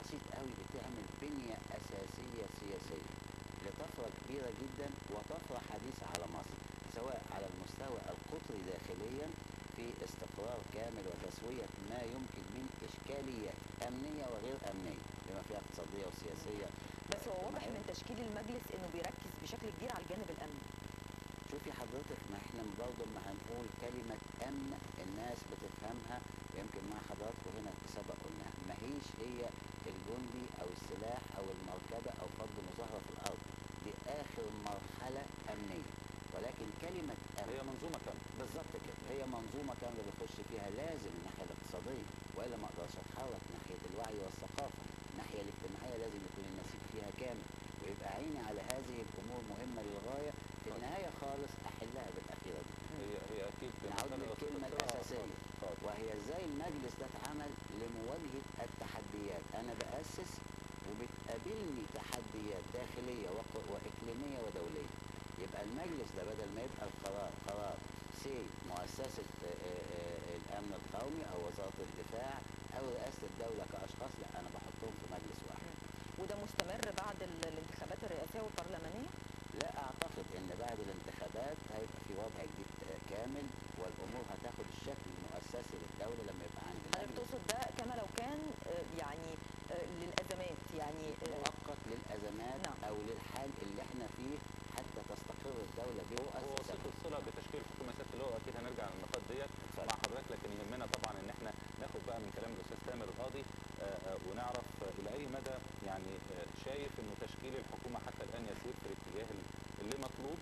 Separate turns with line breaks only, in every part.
بسيط قوي بتعمل بنيه اساسيه سياسيه لطفره كبيره جدا وطفره حديثه على مصر سواء على المستوى القطري داخليا في استقرار كامل وتسويه ما يمكن من اشكاليات امنيه وغير امنيه بما فيها اقتصاديه وسياسيه
بس هو واضح من تشكيل المجلس انه بيركز بشكل كبير على الجانب الامني
شوفي حضرتك ما احنا برضه ما هنقول كلمة أمن الناس بتفهمها يمكن مع حضراتكم هنا سبق قلناها ما هيش هي الجندي أو السلاح أو المركبة أو فرد مظاهرة في الأرض دي آخر مرحلة أمنية ولكن كلمة أمن
هي منظومه كامله
بالظبط كده هي منظومة كاملة بيخش فيها لازم الناحية الاقتصادية وإلا ما أقدرش أتحرك ناحية الوعي والثقافة الناحية الاجتماعية لازم يكون النسيج فيها كامل ويبقى عيني على هذه الأمور مهمة للغاية في النهاية خالص أحلها بالأخيرة دي
هي هي اكيد
نعود
بالنسبة
للكلمة
للرصيد
الأساسية
اتفضل.
وهي ازاي المجلس ده اتعمل لمواجهة التحديات أنا بأسس وبتقابلني تحديات داخلية وق- وإقليمية ودولية يبقى المجلس ده بدل ما يبقى القرار قرار سي مؤسسة آه، آه، الأمن القومي أو وزارة الدفاع أو رئاسة الدولة كأشخاص لا أنا بحطهم في مجلس واحد
وده مستمر بعد ال- الانتخابات الرئاسيه والبرلمانيه
لا اعتقد ان بعد الانتخابات هيبقى في وضع جديد آه، كامل والامور هتاخد الشكل المؤسسي للدوله لما يبقى عندي
حضرتك
مجلس
تقصد ده كما لو كان آه، يعني آه، للازمات يعني آه،
مؤقت للازمات
نعم.
او للحال اللي احنا فيه حتى تستقر الدوله
هو
بمؤسسه
وسيط الصله بتشكيل حكومه سياده اللواء اكيد هنرجع للنقاط ديت مع حضرتك لكن يهمنا طبعا ان احنا ناخد بقى من كلام الاستاذ تامر القاضي آه، آه، ونعرف آه، الى اي مدى يعني آه، شايف انه تشكيل الحكومه حتى الان يسير في الاتجاه اللي مطلوب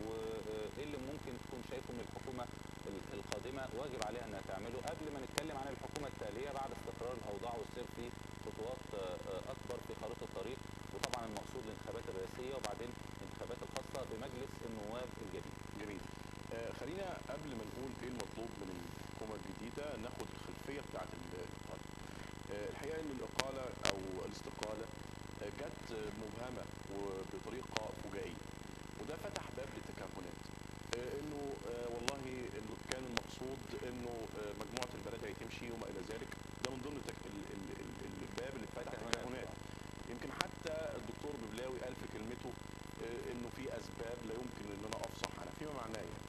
وايه اللي ممكن تكون شايفه من الحكومه ال- القادمه واجب عليها انها تعمله قبل ما نتكلم عن الحكومه التاليه بعد استقرار الاوضاع والسير في خطوات آه، آه، اكبر في خريطه الطريق وطبعا المقصود الانتخابات الرئاسيه وبعدين الانتخابات الخاصه بمجلس النواب الجديد.
جميل آه خلينا قبل ما نقول ايه المطلوب من الحكومه الجديده ناخد الخلفيه بتاعه الاقاله آه الحقيقه ان الاقاله او الاستقاله آه جت آه، مبهمه وبطريقه فجائيه وده فتح باب للتكهنات آه انه آه والله ال- كان المقصود انه آه مجموعه البلد هتمشي وما الى ذلك ده من ضمن التك... ال... ال... ال... الباب اللي اتفتح
تكهنات.
تكهنات يمكن حتى الدكتور ببلاوي قال في كلمته آه، انه في اسباب لا يمكن ان انا افصح عنها فيما معناه يعني.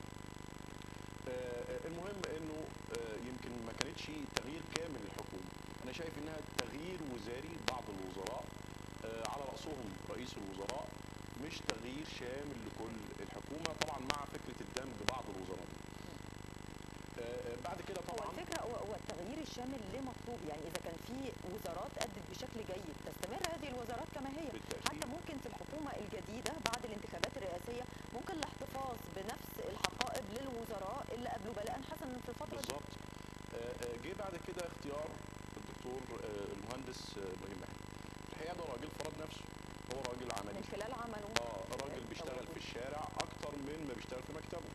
آه، المهم انه آه، يمكن ما كانتش تغيير كامل للحكومه انا شايف انها تغيير وزاري بعض الوزراء آه، على راسهم رئيس الوزراء مش تغيير شامل لكل الحكومه طبعا مع فكره الدمج بعض الوزراء دي. آه، آه، بعد كده
هو
طبعا
الفكره هو هو التغيير الشامل ليه مطلوب يعني اذا كان في وزارات ادت بشكل جيد تستمر هذه الوزارات كما هي
بالتأكيد.
حتى ممكن في الحكومه الجديده بعد الانتخابات الرئاسيه ممكن الاحتفاظ بنفس الحقائب للوزراء اللي قبلوا بلاء حسنا في الفتره دي
بالظبط آه، آه، جه بعد كده اختيار الدكتور آه، المهندس آه، ابراهيم محمد الحقيقه ده راجل فرض نفسه هو راجل عملي
من خلال عمله
اه راجل بيشتغل في الشارع اكتر من ما بيشتغل في مكتبه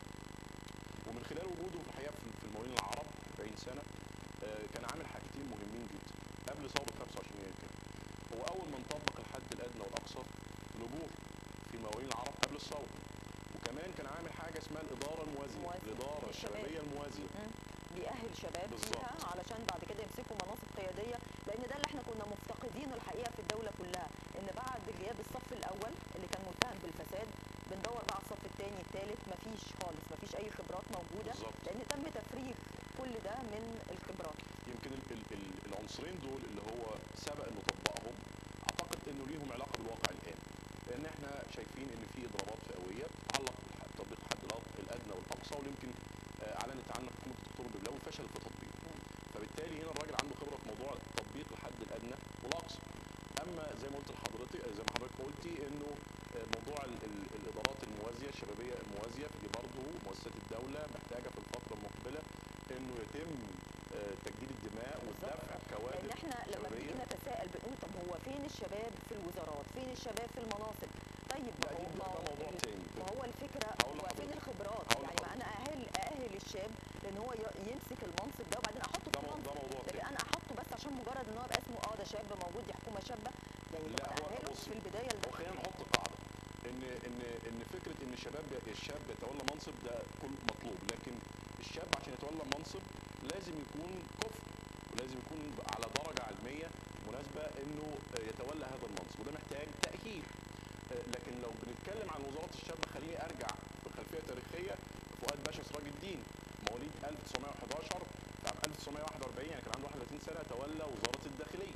ومن خلال وجوده في الحقيقه في في المقاولين العرب 40 سنه آه، كان عامل حاجتين مهمين جدا قبل ثوره 25 يناير كمان هو اول من طبق الحد الادنى والاقصى للاجور في المقاولين العرب قبل الثوره وكمان كان عامل حاجه اسمها الاداره الموازيه
موازية
الاداره
للشباب.
الشبابيه الموازيه
مم. بيأهل شباب
بالظبط.
فيها علشان بعد كده يمسكوا مناصب قياديه لان ده اللي احنا كنا مفتقدينه الحقيقه في الدوله كلها ان بعد غياب الصف الاول اللي كان متهم بالفساد بندور بقى على الصف الثاني الثالث مفيش خالص مفيش اي خبرات موجوده
بالظبط.
لان تم تفريغ كل ده من الخبرات
يمكن ال ال ال العنصرين دول اللي هو سبق انه طبقهم اعتقد انه ليهم علاقه بالواقع الان لان احنا شايفين ان في اضرابات فئويه تتعلق بتطبيق الحد الأد- الادنى والاقصى ويمكن آه، اعلنت عنه حكومه الدكتور ببلاوي فشل في تطبيقه فبالتالي هنا الراجل عنده خبره في موضوع تطبيق الحد الادنى والاقصى اما زي ما قلت لحضرتك زي ما حضرتك قلتي انه آه، موضوع ال- ال- الادارات الموازيه الشبابيه الموازيه دي برضه مؤسسات الدوله محتاجه في الفتره المقبله انه يتم آه، تجديد الدماء والدفع كوادر
لان احنا لما
شبابية.
بنيجي نتساءل بنقول طب هو فين الشباب في الوزارات فين الشباب في المناصب طيب ما
لا،
هو
دي-
ما
ده
هو
موضوع
ال-
تاني.
ما هو الفكره
هقول
هو فين
لحضرتك.
الخبرات
هقول
يعني ما
لحضرتك.
انا ااهل ااهل الشاب لان هو ي- يمسك المنصب ده وبعدين احطه
ده
في
مو- ده
منصب
موضوع
لكن
تاني.
انا احطه بس عشان مجرد ان هو يبقى اسمه اه ده شاب موجود دي حكومه شابه يعني طب
لا،
انا
هو
ااهله
بصي،
في البدايه لده
وخلينا نحط قاعده ان ان ان فكره ان الشباب الشاب يتولى منصب ده كل مطلوب لكن الشاب عشان يتولى منصب لازم يكون كفء ولازم يكون على درجه علميه مناسبه انه آه، يتولى هذا المنصب وده محتاج تاهيل آه، لكن لو بنتكلم عن وزاره الشباب خليني ارجع بخلفيه تاريخيه فؤاد باشا سراج الدين مواليد 1911 عام 1941 يعني كان عنده 31 سنه تولى وزاره الداخليه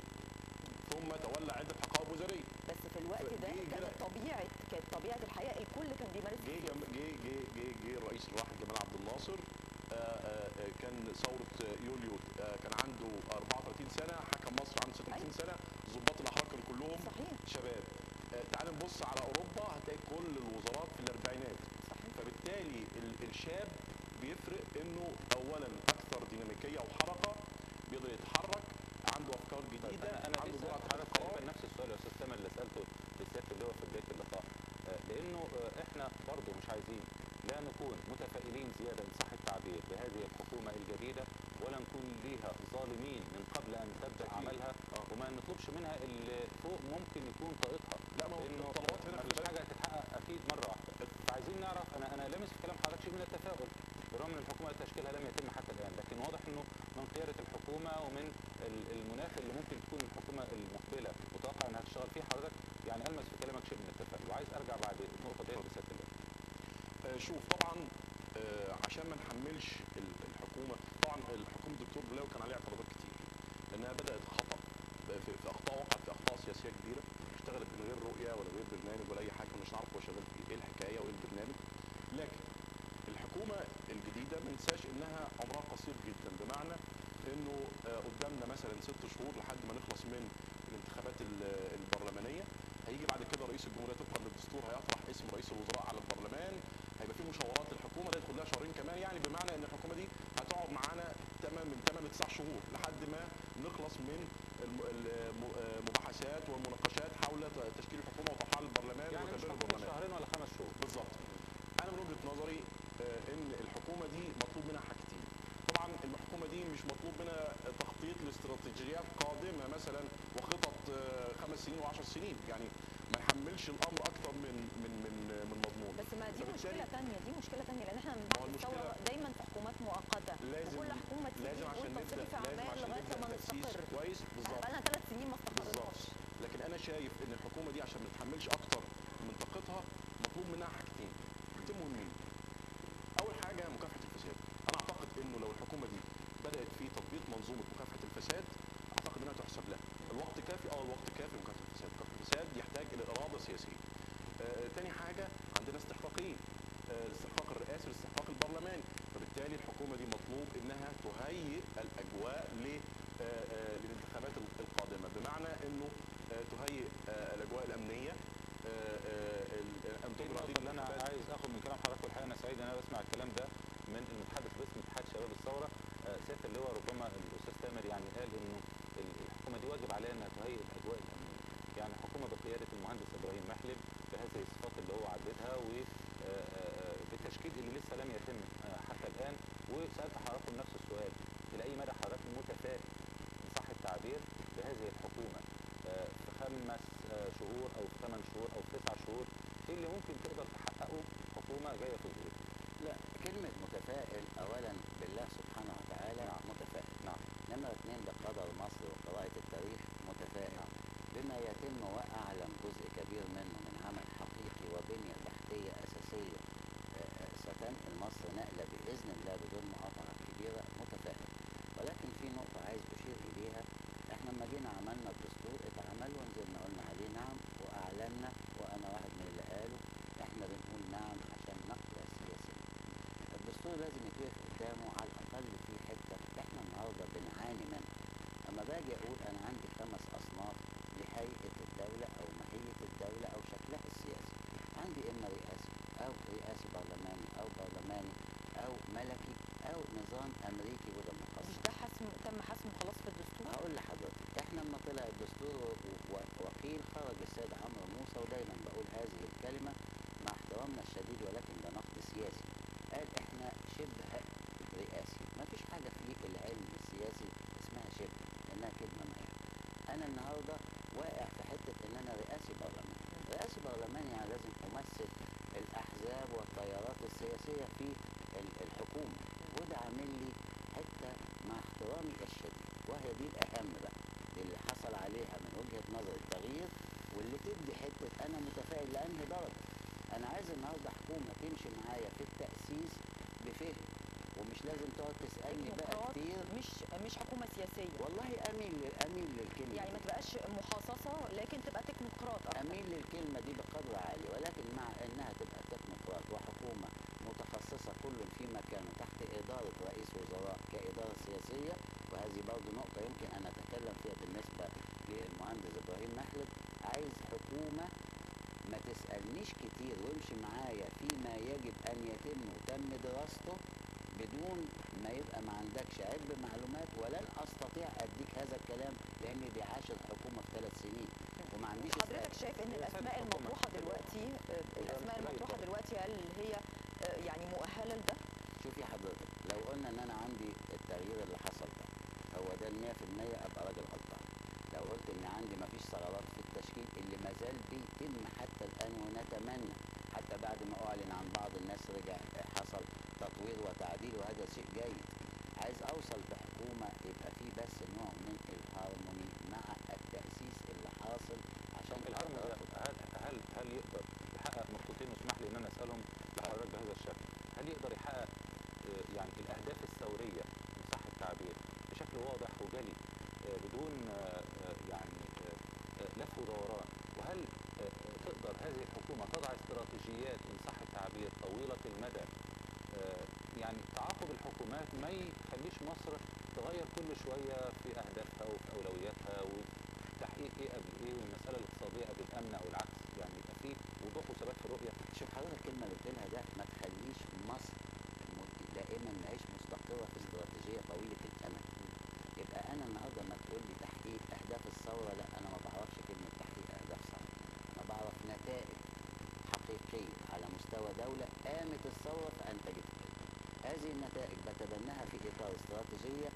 ثم تولى عده حقائب وزاريه
بس في الوقت ده
جه-
كانت
جه-
طبيعه كانت طبيعه الحياه الكل كان بيمارس
جه
السياسة.
جم- جه جه جه جه الرئيس الراحل جمال عبد الناصر آه، آه، آه، كان ثوره آه، يوليو آه، كان عنده 34 سنه حكم مصر عنده 36 سنه ضباط الاحرار كانوا كلهم
صحيح
شباب آه، تعال نبص على اوروبا هتلاقي كل الوزارات في الاربعينات
صحيح
فبالتالي ال- الشاب بيفرق انه اولا اكثر ديناميكيه وحركه بيقدر يتحرك عنده افكار
طيب
جديده
انا انا
عنده
لسه
جرأة
حضرتك
اتخاذ
تقريبا نفس السؤال يا استاذ تامر اللي سالته لسياده اللواء في بدايه اللقاء آه، لانه آه، احنا برضه مش عايزين لا نكون متفائلين زياده ان صح التعبير بهذه الحكومه الجديده ولا نكون ليها ظالمين من قبل ان تبدا
أكيد.
عملها
آه.
وما نطلبش منها اللي فوق ممكن يكون طاقتها
لا ما هو
لانه
الطلبات هنا
ما
في
فيش
البلد
حاجه هتتحقق اكيد مره واحده فعايزين نعرف انا انا لامس في كلام حضرتك شيء من التفاؤل بالرغم ان الحكومه تشكيلها لم يتم حتى الان لكن واضح انه من قياده الحكومه ومن ال- المناخ اللي ممكن تكون الحكومه المقبله متوقع انها تشتغل فيه حضرتك يعني المس في كلامك شيء من التفاؤل وعايز ارجع بعد النقطه ديت لسياده اللواء
آه، شوف طبعا آه، عشان ما نحملش ال- الحكومه طبعا الحكومه الدكتور بلاوي كان عليها اعتراضات كتير لانها بدات خطا ب- في, في اخطاء وقعت في اخطاء سياسيه كبيره اشتغلت من غير رؤيه ولا غير برنامج ولا اي حاجه مش نعرف هو شغال في ايه الحكايه وايه البرنامج لكن الحكومه الجديده ما ننساش انها عمرها قصير جدا بمعنى انه آه، قدامنا مثلا ست شهور لحد ما نخلص من الانتخابات ال- البرلمانيه هيجي بعد كده رئيس الجمهوريه طبقا للدستور هيطرح اسم رئيس الوزراء على البرلمان هيبقى في مشاورات الحكومه ده يدخل لها شهرين كمان يعني بمعنى ان الحكومه دي هتقعد معانا تمام من 8 ل 9 شهور لحد ما نخلص من الم- الم- آه، مباحثات والمناقشات حول ت- تشكيل الحكومه وطرحها للبرلمان
يعني مش
وتدبير
هتكون
البرلمان
شهرين ولا خمس شهور
بالظبط انا من وجهه نظري آه، ان الحكومه دي مطلوب منها حاجتين طبعا الحكومه دي مش مطلوب منها تخطيط لاستراتيجيات قادمه مثلا وخطط آه، خمس سنين وعشر سنين يعني ما نحملش الامر اكتر من من من من مضمون
بس ما دي
فبالتالي
مشكله ثانيه دي مشكله ثانيه لان احنا من
ما هو
بعد الثوره
المشكلة-
دايما في حكومات مؤقته
لازم
وكل حكومه تيجي
لازم
تقول
عشان نبدا
تصريف
لازم
اعمال
عشان
لغايه
نبدا
ما
تاسيس
نستقر
كويس
احنا
بالظبط
بقالنا ثلاث سنين ما
بالظبط
استقرناش
لكن انا شايف ان الحكومه دي عشان ما تتحملش اكتر من طاقتها مطلوب منها حاجتين حاجتين مهمين اول حاجه مكافحه الفساد انا اعتقد انه لو الحكومه دي بدات في تطبيق منظومه مكافحه الفساد اعتقد انها تحسب لها الوقت كافي اه الوقت كافي لمكافحه الفساد مكافحه الفساد يحتاج الى اراده سياسيه آه تاني حاجه عندنا استحقاقين آه الاستحقاق الرئاسي والاستحقاق البرلماني فبالتالي الحكومه دي مطلوب انها تهيئ الاجواء ل آه، آه، للانتخابات ال- القادمه بمعنى انه آه، تهيئ آه، الاجواء الامنيه آه، آه، ال- ان
دي
تجرى
النقطة
هذه
اللي أنا
الانتخابات
عايز آخد من كلام حضرتك والحقيقة أنا سعيد إن أنا بسمع الكلام ده من المتحدث باسم اتحاد شباب الثورة آه، سيادة اللواء ربما الأستاذ تامر يعني قال إنه ال- الحكومة دي واجب عليها إنها تهيئ الأجواء الأمنية يعني حكومة بقيادة المهندس إبراهيم محلب بهذه الصفات اللي هو عددها وبالتشكيل اللي لسه لم يتم آه، حتى الآن وسألت حضراتكم نفس السؤال إلى أي مدى حضراتكم متفائل إن صح التعبير بهذه الحكومة آه، في خمس آه، شهور أو في ثمان شهور أو في تسع شهور ايه اللي ممكن تقدر تحققه حكومه جايه في الظروف
لا كلمة متفائل أولا بالله سبحانه وتعالى
نعم.
متفائل
نعم
نمرة اثنين بقدر مصر وقراءة التاريخ متفائل بما يتم وأعلم جزء كبير منه من عمل حقيقي وبنية تحتية أساسية آه، آه، ستنقل مصر نقلة بإذن الله بدون مقاطعة كبيرة متفائل ولكن في نقطة عايز أشير إليها احنا لما جينا عملنا الدستور اتعمل ونزلنا قلنا عليه نعم وأعلنا وأنا واحد من اللي قالوا احنا بنقول نعم عشان نقوى سياسيا الدستور لازم يتوقف قدامه على الأقل في حتة احنا النهاردة بنعاني منها أما باجي أقول أنا عندي خمس أصناف لهيئة الدولة أو ماهية الدولة أو شكلها السياسي عندي إما رئاسي أو رئاسي برلماني أو برلماني أو ملكي أو نظام أمريكي وده
مش
مقصر
ده حسم تم حسمه خلاص في الدستور
هقول لحضرتك احنا لما طلع الدستور و- و- وقيل خرج السيد عمرو موسى ودايما بقول هذه الكلمه مع احترامنا الشديد ولكن ده نقد سياسي قال احنا شبه رئاسي ما فيش حاجه في العلم السياسي اسمها شبه لانها كلمه معينه انا النهارده واقع في حته ان انا رئاسي برلماني رئاسي برلماني يعني لازم امثل الاحزاب والتيارات السياسيه في ال- الحكومه وده عامل لي حته مع احترامي الشديد وهي دي الاهم بقى اللي حصل عليها من وجهه نظري تمشي معايا في التاسيس بفهم ومش لازم تقعد تسالني بقى
تكنوقراط
كتير
مش مش حكومه سياسيه
والله اميل لل- اميل للكلمه
يعني
دي.
ما تبقاش محاصصه لكن تبقى تكنوقراط اكتر
اميل للكلمه دي بقدر عالي ولكن مع انها تبقى تكنوقراط وحكومه متخصصه كل في مكانه تحت اداره رئيس وزراء كاداره سياسيه وهذه برضه نقطه يمكن ان اتكلم فيها بالنسبه للمهندس ابراهيم محلب عايز حكومه ما تسالنيش كتير وامشي معايا فيما يجب ان يتم وتم دراسته بدون ما يبقى ما عندكش علم معلومات ولن استطيع اديك هذا الكلام لاني دي عاشر حكومه في ثلاث سنين وما عنديش
حضرتك شايف ان
هي
الاسماء
سياسة الحكومة.
المطروحه دلوقتي آه، الاسماء
قليل
المطروحه
برضه.
دلوقتي هل هي آه، يعني مؤهله لده؟
شوفي حضرتك لو قلنا ان انا عندي التغيير اللي حصل ده هو ده ال 100% ابقى راجل غلطان لو قلت ان عندي مفيش ثغرات في التشكيل اللي ما زال بيتم حتى الان ونتمنى حتى بعد ما اعلن عن بعض الناس رجع حصل تطوير وتعديل وهذا شيء جيد عايز اوصل بحكومه يبقى فيه بس نوع من الهارموني مع التاسيس اللي حاصل عشان
الهرم
أقدر
ده هل هل هل يقدر يحقق نقطتين واسمح لي ان انا اسالهم لحضرتك بهذا الشكل هل يقدر يحقق آه، يعني الاهداف الثوريه ان صح التعبير بشكل واضح وجلي آه، بدون آه، آه، يعني آه، آه، لف ودوران وهل آه، آه، تقدر هذه الحكومه تضع استراتيجيات ان صح التعبير طويله المدى آه، يعني تعاقب الحكومات ما يخليش مصر تغير كل شويه في اهدافها وفي اولوياتها وتحقيق ايه قبل ايه والمساله الاقتصاديه قبل الامن او العكس يعني يبقى في وضوح وثبات في الرؤيه
شوف حضرتك الكلمة اللي قلتلها ده ما تخليش مصر م- دائما نعيش مستقرة في استراتيجية طويلة الأمد يبقى أنا النهاردة لما تقول لي تحقيق أهداف الثورة لا أنا ما بعرفش كلمة تحقيق أهداف ثورة أنا بعرف نتائج حقيقية على مستوى دولة قامت الثورة فأنتجت هذه النتائج بتبناها في إطار استراتيجية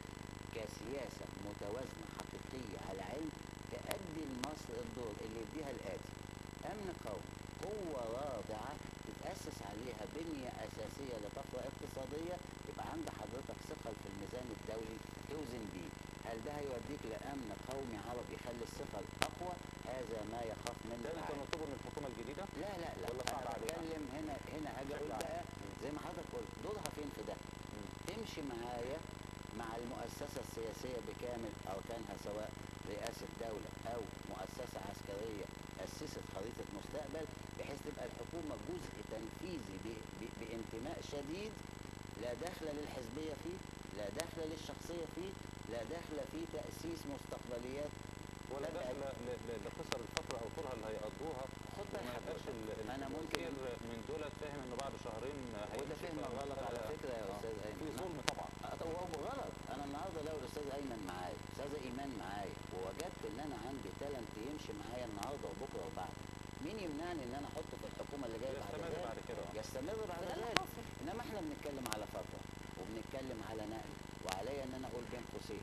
كسياسة متوازنة حقيقية على علم تأدي لمصر الدور اللي يديها الآتي أمن قومي قوة رادعة تتأسس عليها بنية أساسية لطفرة اقتصادية يبقى عند حضرتك ثقل في الميزان الدولي توزن بيه هل ده هيوديك لأمن قومي عربي يخلي الثقل أقوى هذا ما يخاف منه
ده انت
العالم.
مطلوب من الحكومه الجديده
لا لا لا
ولا صعب
انا
عليها؟
بتكلم هنا هنا هاجي اقول
بشكل
بقى
عام.
زي ما حضرتك قلت دورها فين في ده تمشي معايا مع المؤسسة السياسية بكامل أركانها سواء رئاسة دولة أو مؤسسة عسكرية أسست خريطة مستقبل بحيث تبقى الحكومة جزء تنفيذي ب- ب- بانتماء شديد لا دخل للحزبية فيه لا دخل للشخصية فيه لا دخل في تأسيس مستقبليات
ولا
لا،
دخل ل- ل- لقصر الفتره او طولها اللي هيقضوها
خد بال
وما يبقاش
حضرتك
ال- ال-
أنا ممكن
الكثير من دول فاهم انه بعد شهرين
وده
هيمشي
فهم
في
غلط على
مسألة-
فكرة يا
آه.
أستاذ
في
أيمن
ظلم طبعا
آه، طب هو غلط انا النهارده لو الاستاذ ايمن معايا استاذه ايمان معايا ووجدت ان انا عندي تالنت يمشي معايا النهارده وبكره وبعد مين يمنعني ان انا احطه في الحكومه اللي جايه بعد
يستمر
ذلك
بعد كده
يستمر بعد
وده اللي
ذلك
حاصل
انما احنا بنتكلم على فتره وبنتكلم على نقل وعليا ان انا اقول بين قوسين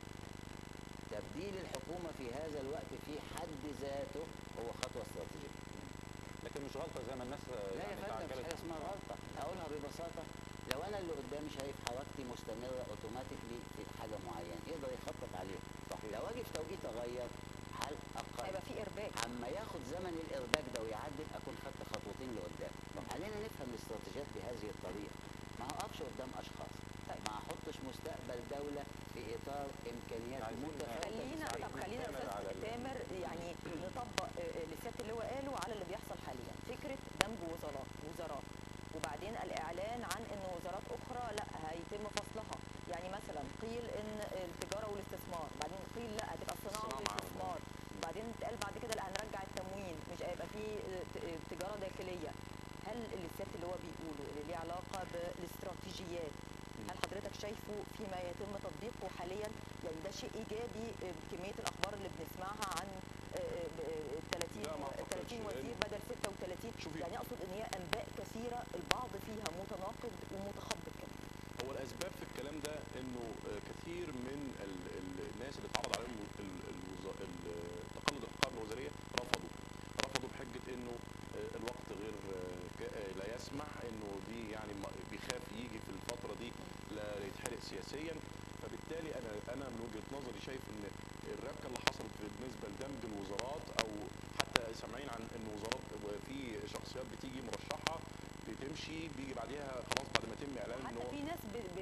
تبديل الحكومه في هذا الوقت في حد ذاته هو خطوه استراتيجيه
لكن مش غلطه زي ما الناس آه،
لا يا
يعني
فندم مفيش
تعجلت
حاجه اسمها غلطه هقولها ببساطه لو انا اللي قدامي شايف حركتي مستمره اوتوماتيكلي في حاجه معينه يقدر يخطط عليها
صحيح.
لو اجي في توقيت اغير حل اقل
هيبقى في ارباك
عما ياخد زمن الارباك ده ويعدل اكون خدت خطوتين لقدام علينا نفهم الاستراتيجيات بهذه الطريقه ما اقفش قدام اشخاص
طيب.
ما احطش مستقبل دوله في اطار امكانيات
عايزين
متفاوته
خلينا
سعيد
طب خلينا يا
نعتمد على
استاذ
ال-
تامر يعني نطبق آه، آه، اللي سياده اللواء قاله على اللي بيحصل حاليا فكره دمج وزارات وزارات وبعدين الاعلان عن ان وزارات اخرى لا هيتم فصلها يعني مثلا قيل ان التجاره والاستثمار بعدين قيل لا هتبقى الصناعه
الصناعة مع
والاستثمار بعدين اتقال بعد كده لا هنرجع التموين مش هيبقى فيه آه، ت- آه، تجاره داخليه هل اللي سياده اللواء بيقوله اللي ليه علاقه بالاستراتيجيات هل حضرتك شايفه فيما يتم تطبيقه حاليا يعني ده شيء ايجابي آه، بكميه الاخبار اللي بنسمعها عن آه، آه، آه، 30
لا، ما أعتقدش،
30 وزير
لأن-
بدل 36
شوفي-
يعني اقصد ان هي انباء كثيره البعض فيها متناقض ومتخبط كمان
هو الاسباب في الكلام ده انه آه، كثير من ال- ال- الناس اللي اتعرض عليهم ال- الوزا- ال- تقلد الحقائب الوزاريه رفضوا رفضوا بحجه انه آه، الوقت غير آه، ك- آه، لا يسمح انه دي يعني ما- بيخاف يجي في الفتره دي لا يتحرق سياسيا فبالتالي انا انا من وجهه نظري شايف ان الربكه اللي حصلت بالنسبه لدمج الوزارات او حتى سامعين عن ان وزارات في شخصيات بتيجي مرشحه بتمشي بيمشي بيجي بعديها خلاص بعد ما يتم اعلان ان
حتى
هو
في ناس ب-